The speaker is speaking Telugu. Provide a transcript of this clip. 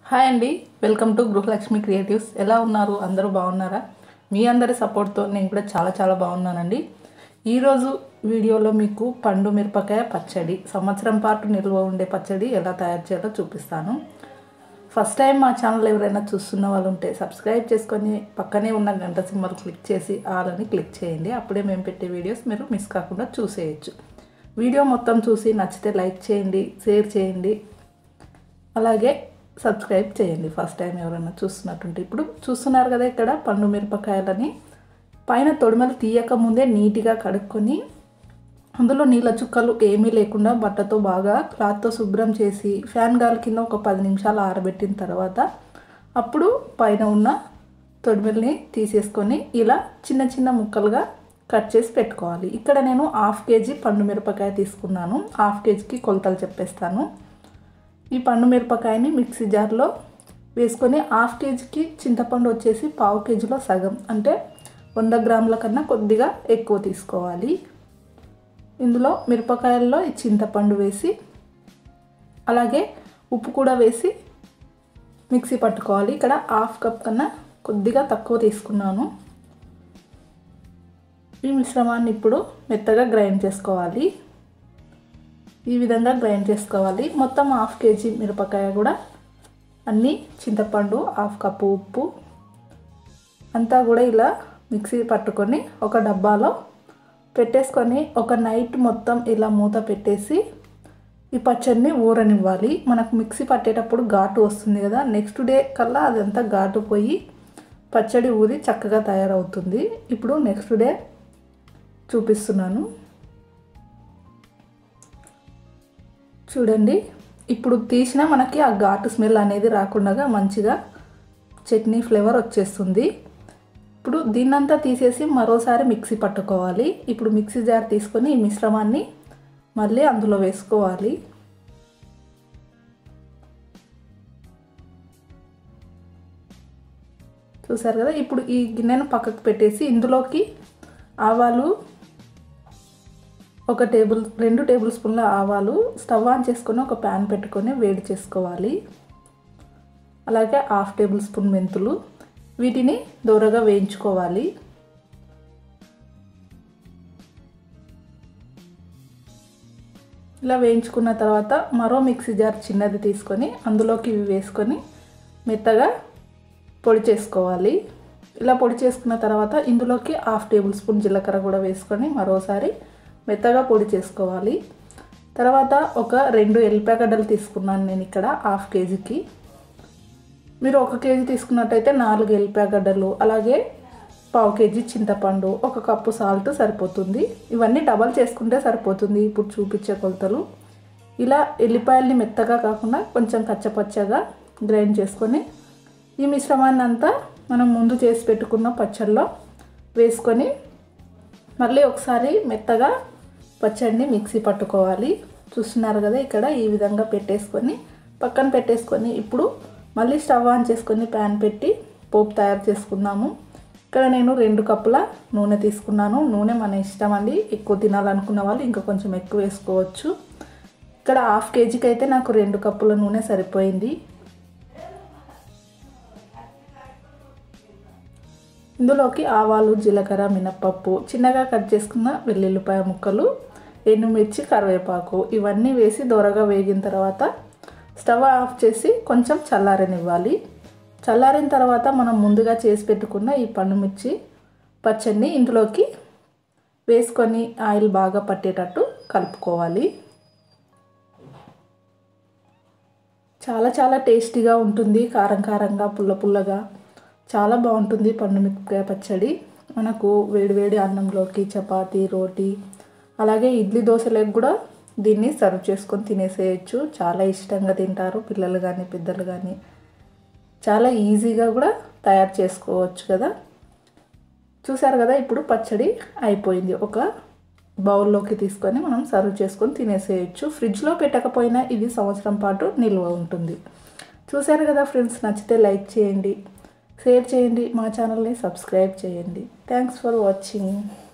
హాయ్ అండి వెల్కమ్ టు గృహలక్ష్మి క్రియేటివ్స్ ఎలా ఉన్నారు అందరూ బాగున్నారా మీ అందరి సపోర్ట్తో నేను కూడా చాలా చాలా బాగున్నానండి ఈరోజు వీడియోలో మీకు పండు మిరపకాయ పచ్చడి సంవత్సరం పాటు నిల్వ ఉండే పచ్చడి ఎలా తయారు చేయాలో చూపిస్తాను ఫస్ట్ టైం మా ఛానల్ ఎవరైనా చూస్తున్న వాళ్ళు ఉంటే సబ్స్క్రైబ్ చేసుకొని పక్కనే ఉన్న గంట సింబల్ క్లిక్ చేసి ఆల్ అని క్లిక్ చేయండి అప్పుడే మేము పెట్టే వీడియోస్ మీరు మిస్ కాకుండా చూసేయచ్చు వీడియో మొత్తం చూసి నచ్చితే లైక్ చేయండి షేర్ చేయండి అలాగే సబ్స్క్రైబ్ చేయండి ఫస్ట్ టైం ఎవరైనా చూస్తున్నట్టుంటే ఇప్పుడు చూస్తున్నారు కదా ఇక్కడ పండు మిరపకాయలని పైన తొడిమలు తీయక ముందే నీట్గా కడుక్కొని అందులో నీళ్ళ చుక్కలు ఏమీ లేకుండా బట్టతో బాగా క్లాత్తో శుభ్రం చేసి ఫ్యాన్ గాలి కింద ఒక పది నిమిషాలు ఆరబెట్టిన తర్వాత అప్పుడు పైన ఉన్న తొడిమల్ని తీసేసుకొని ఇలా చిన్న చిన్న ముక్కలుగా కట్ చేసి పెట్టుకోవాలి ఇక్కడ నేను హాఫ్ కేజీ పండు మిరపకాయ తీసుకున్నాను హాఫ్ కేజీకి కొలతలు చెప్పేస్తాను ఈ పండు మిరపకాయని మిక్సీ జార్లో వేసుకొని హాఫ్ కేజీకి చింతపండు వచ్చేసి పావు కేజీలో సగం అంటే వంద గ్రాముల కన్నా కొద్దిగా ఎక్కువ తీసుకోవాలి ఇందులో మిరపకాయల్లో ఈ చింతపండు వేసి అలాగే ఉప్పు కూడా వేసి మిక్సీ పట్టుకోవాలి ఇక్కడ హాఫ్ కప్ కన్నా కొద్దిగా తక్కువ తీసుకున్నాను ఈ మిశ్రమాన్ని ఇప్పుడు మెత్తగా గ్రైండ్ చేసుకోవాలి ఈ విధంగా గ్రైండ్ చేసుకోవాలి మొత్తం హాఫ్ కేజీ మిరపకాయ కూడా అన్నీ చింతపండు హాఫ్ కప్పు ఉప్పు అంతా కూడా ఇలా మిక్సీ పట్టుకొని ఒక డబ్బాలో పెట్టేసుకొని ఒక నైట్ మొత్తం ఇలా మూత పెట్టేసి ఈ పచ్చడిని ఊరనివ్వాలి మనకు మిక్సీ పట్టేటప్పుడు ఘాటు వస్తుంది కదా నెక్స్ట్ డే కల్లా అదంతా ఘాటు పోయి పచ్చడి ఊరి చక్కగా తయారవుతుంది ఇప్పుడు నెక్స్ట్ డే చూపిస్తున్నాను చూడండి ఇప్పుడు తీసిన మనకి ఆ ఘాటు స్మెల్ అనేది రాకుండా మంచిగా చట్నీ ఫ్లేవర్ వచ్చేస్తుంది ఇప్పుడు దీన్నంతా తీసేసి మరోసారి మిక్సీ పట్టుకోవాలి ఇప్పుడు మిక్సీ జార్ తీసుకొని ఈ మిశ్రమాన్ని మళ్ళీ అందులో వేసుకోవాలి చూసారు కదా ఇప్పుడు ఈ గిన్నెను పక్కకు పెట్టేసి ఇందులోకి ఆవాలు ఒక టేబుల్ రెండు టేబుల్ స్పూన్ల ఆవాలు స్టవ్ ఆన్ చేసుకొని ఒక ప్యాన్ పెట్టుకొని వేడి చేసుకోవాలి అలాగే హాఫ్ టేబుల్ స్పూన్ మెంతులు వీటిని దూరగా వేయించుకోవాలి ఇలా వేయించుకున్న తర్వాత మరో మిక్సీ జార్ చిన్నది తీసుకొని అందులోకి ఇవి వేసుకొని మెత్తగా పొడి చేసుకోవాలి ఇలా పొడి చేసుకున్న తర్వాత ఇందులోకి హాఫ్ టేబుల్ స్పూన్ జీలకర్ర కూడా వేసుకొని మరోసారి మెత్తగా పొడి చేసుకోవాలి తర్వాత ఒక రెండు ఎల్లిపాయగడ్డలు తీసుకున్నాను నేను ఇక్కడ హాఫ్ కేజీకి మీరు ఒక కేజీ తీసుకున్నట్టయితే నాలుగు ఎల్లిపాయగడ్డలు అలాగే పావు కేజీ చింతపండు ఒక కప్పు సాల్ట్ సరిపోతుంది ఇవన్నీ డబల్ చేసుకుంటే సరిపోతుంది ఇప్పుడు చూపించే కొలతలు ఇలా ఎల్లిపాయల్ని మెత్తగా కాకుండా కొంచెం కచ్చపచ్చగా గ్రైండ్ చేసుకొని ఈ మిశ్రమాన్ని అంతా మనం ముందు చేసి పెట్టుకున్న పచ్చళ్ళలో వేసుకొని మళ్ళీ ఒకసారి మెత్తగా పచ్చడిని మిక్సీ పట్టుకోవాలి చూస్తున్నారు కదా ఇక్కడ ఈ విధంగా పెట్టేసుకొని పక్కన పెట్టేసుకొని ఇప్పుడు మళ్ళీ స్టవ్ ఆన్ చేసుకొని ప్యాన్ పెట్టి పోపు తయారు చేసుకుందాము ఇక్కడ నేను రెండు కప్పుల నూనె తీసుకున్నాను నూనె మన ఇష్టం అండి ఎక్కువ తినాలనుకున్న వాళ్ళు ఇంకా కొంచెం ఎక్కువ వేసుకోవచ్చు ఇక్కడ హాఫ్ కేజీకి అయితే నాకు రెండు కప్పుల నూనె సరిపోయింది ఇందులోకి ఆవాలు జీలకర్ర మినప్పప్పు చిన్నగా కట్ చేసుకున్న వెల్లుల్లిపాయ ముక్కలు ఎండుమిర్చి కరివేపాకు ఇవన్నీ వేసి దొరగా వేగిన తర్వాత స్టవ్ ఆఫ్ చేసి కొంచెం చల్లారనివ్వాలి చల్లారిన తర్వాత మనం ముందుగా చేసి పెట్టుకున్న ఈ పండుమిర్చి పచ్చడిని ఇందులోకి వేసుకొని ఆయిల్ బాగా పట్టేటట్టు కలుపుకోవాలి చాలా చాలా టేస్టీగా ఉంటుంది కారం కారంగా పుల్ల పుల్లగా చాలా బాగుంటుంది పండు మిరపకాయ పచ్చడి మనకు వేడివేడి అన్నంలోకి చపాతీ రోటీ అలాగే ఇడ్లీ దోశలకు కూడా దీన్ని సర్వ్ చేసుకొని తినేసేయచ్చు చాలా ఇష్టంగా తింటారు పిల్లలు కానీ పెద్దలు కానీ చాలా ఈజీగా కూడా తయారు చేసుకోవచ్చు కదా చూసారు కదా ఇప్పుడు పచ్చడి అయిపోయింది ఒక బౌల్లోకి తీసుకొని మనం సర్వ్ చేసుకొని తినేసేయచ్చు ఫ్రిడ్జ్లో పెట్టకపోయినా ఇది సంవత్సరం పాటు నిల్వ ఉంటుంది చూసారు కదా ఫ్రెండ్స్ నచ్చితే లైక్ చేయండి షేర్ చేయండి మా ఛానల్ని సబ్స్క్రైబ్ చేయండి థ్యాంక్స్ ఫర్ వాచింగ్